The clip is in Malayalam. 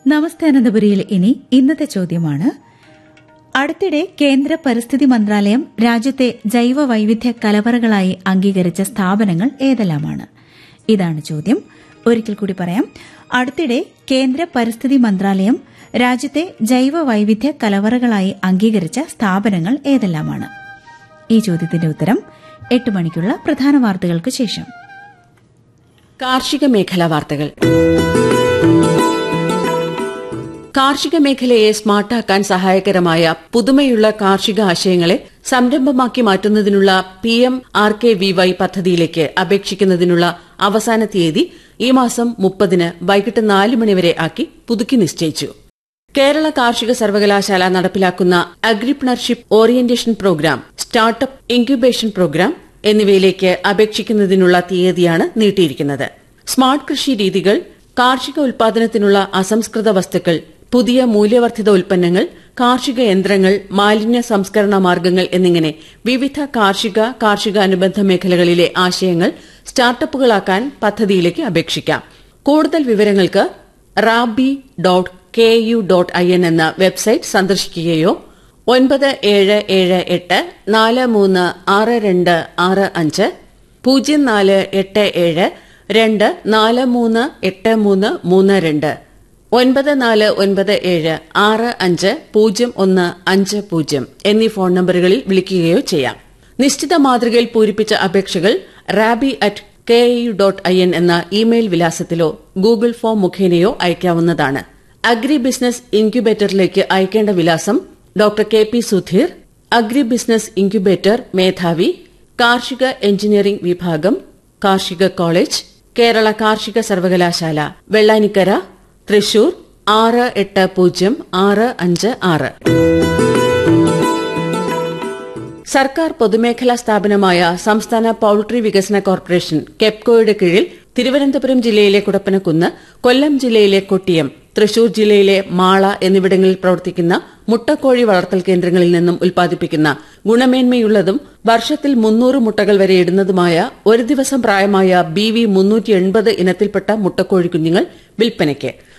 നമസ്തേ അനന്തപുരിയിൽ ഇനി ഇന്നത്തെ ചോദ്യമാണ് അടുത്തിടെ കേന്ദ്ര പരിസ്ഥിതി മന്ത്രാലയം രാജ്യത്തെ ജൈവ വൈവിധ്യ കലവറകളായി അംഗീകരിച്ച സ്ഥാപനങ്ങൾ ഏതെല്ലാമാണ് ഇതാണ് ചോദ്യം ഒരിക്കൽ കൂടി പറയാം അടുത്തിടെ കേന്ദ്ര പരിസ്ഥിതി മന്ത്രാലയം രാജ്യത്തെ ജൈവ വൈവിധ്യ കലവറകളായി അംഗീകരിച്ച സ്ഥാപനങ്ങൾ ഏതെല്ലാമാണ് ഈ ചോദ്യത്തിന്റെ ഉത്തരം എട്ട് മണിക്കുള്ള പ്രധാന വാർത്തകൾക്ക് ശേഷം കാർഷിക മേഖലാ വാർത്തകൾ കാർഷിക മേഖലയെ സ്മാർട്ടാക്കാൻ സഹായകരമായ പുതുമയുള്ള കാർഷിക ആശയങ്ങളെ സംരംഭമാക്കി മാറ്റുന്നതിനുള്ള P M R K V Y പദ്ധതിയിലേക്ക് അപേക്ഷിക്കുന്നതിനുള്ള അവസാന തീയതി ഈ മാസം മുപ്പതിന് വൈകിട്ട് നാല് മണിവരെ ആക്കി പുതുക്കി നിശ്ചയിച്ചു കേരള കാർഷിക സർവകലാശാല നടപ്പിലാക്കുന്ന agripreneurship orientation programme startup incubation programme എന്നിവയിലേക്ക് അപേക്ഷിക്കുന്നതിനുള്ള തീയതിയാണ് നീട്ടിയിരിക്കുന്നത് സ്മാർട്ട് കൃഷി രീതികൾ കാർഷിക ഉൽപാദനത്തിനുള്ള അസംസ്കൃത വസ്തുക്കൾ പുതിയ മൂല്യവർദ്ധിത ഉൽപ്പന്നങ്ങൾ കാർഷിക യന്ത്രങ്ങൾ മാലിന്യ സംസ്കരണ മാർഗ്ഗങ്ങൾ എന്നിങ്ങനെ വിവിധ കാർഷിക കാർഷികാനുബന്ധ മേഖലകളിലെ ആശയങ്ങൾ സ്റ്റാർട്ടപ്പുകളാക്കാൻ പദ്ധതിയിലേക്ക് അപേക്ഷിക്കാം കൂടുതൽ വിവരങ്ങൾക്ക് Rabi dot K U dot I N എന്ന വെബ്സൈറ്റ് സന്ദർശിക്കുകയോ ഒൻപത് ഏഴ് ഏഴ് എട്ട് നാല് മൂന്ന് ആറ് രണ്ട് ആറ് അഞ്ച് പൂജ്യം നാല് എട്ട് ഏഴ് രണ്ട് നാല് മൂന്ന് എട്ട് മൂന്ന് മൂന്ന് രണ്ട് ഒൻപത് നാല് ഒൻപത് ഏഴ് ആറ് അഞ്ച് പൂജ്യം ഒന്ന് അഞ്ച് പൂജ്യം എന്നീ ഫോൺ നമ്പറുകളിൽ വിളിക്കുകയോ ചെയ്യാം നിശ്ചിത മാതൃകയിൽ പൂരിപ്പിച്ച അപേക്ഷകൾ Rabi at K U dot I N എന്ന ഇമെയിൽ വിലാസത്തിലോ ഗൂഗിൾ ഫോം മുഖേനയോ അയക്കാവുന്നതാണ് അഗ്രി ബിസിനസ് ഇൻക്യുബേറ്ററിലേക്ക് അയക്കേണ്ട വിലാസം doctor K P Sudheer agri business incubator മേധാവി കാർഷിക എഞ്ചിനീയറിംഗ് വിഭാഗം കാർഷിക കോളേജ് കേരള കാർഷിക സർവകലാശാല വെള്ളാനിക്കര തൃശൂർ ആറ് എട്ട് പൂജ്യം ആറ് അഞ്ച് ആറ് സർക്കാർ പൊതുമേഖലാ സ്ഥാപനമായ സംസ്ഥാന പൌൾട്രി വികസന കോർപ്പറേഷൻ കെപ്കോയുടെ കീഴിൽ തിരുവനന്തപുരം ജില്ലയിലെ കുടപ്പനക്കുന്ന് കൊല്ലം ജില്ലയിലെ കൊട്ടിയം തൃശൂർ ജില്ലയിലെ മാള എന്നിവിടങ്ങളിൽ പ്രവർത്തിക്കുന്ന മുട്ടക്കോഴി വളർത്തൽ കേന്ദ്രങ്ങളിൽ നിന്നും ഉൽപ്പാദിപ്പിക്കുന്ന ഗുണമേന്മയുള്ളതും വർഷത്തിൽ മുന്നൂറ് മുട്ടകൾ വരെ ഇടുന്നതുമായ ഒരു ദിവസം പ്രായമായ ബി വി മുന്നൂറ്റി എൺപത് ഇനത്തിൽപ്പെട്ട മുട്ടക്കോഴി കുഞ്ഞുങ്ങൾ വിൽപ്പനയ്ക്ക്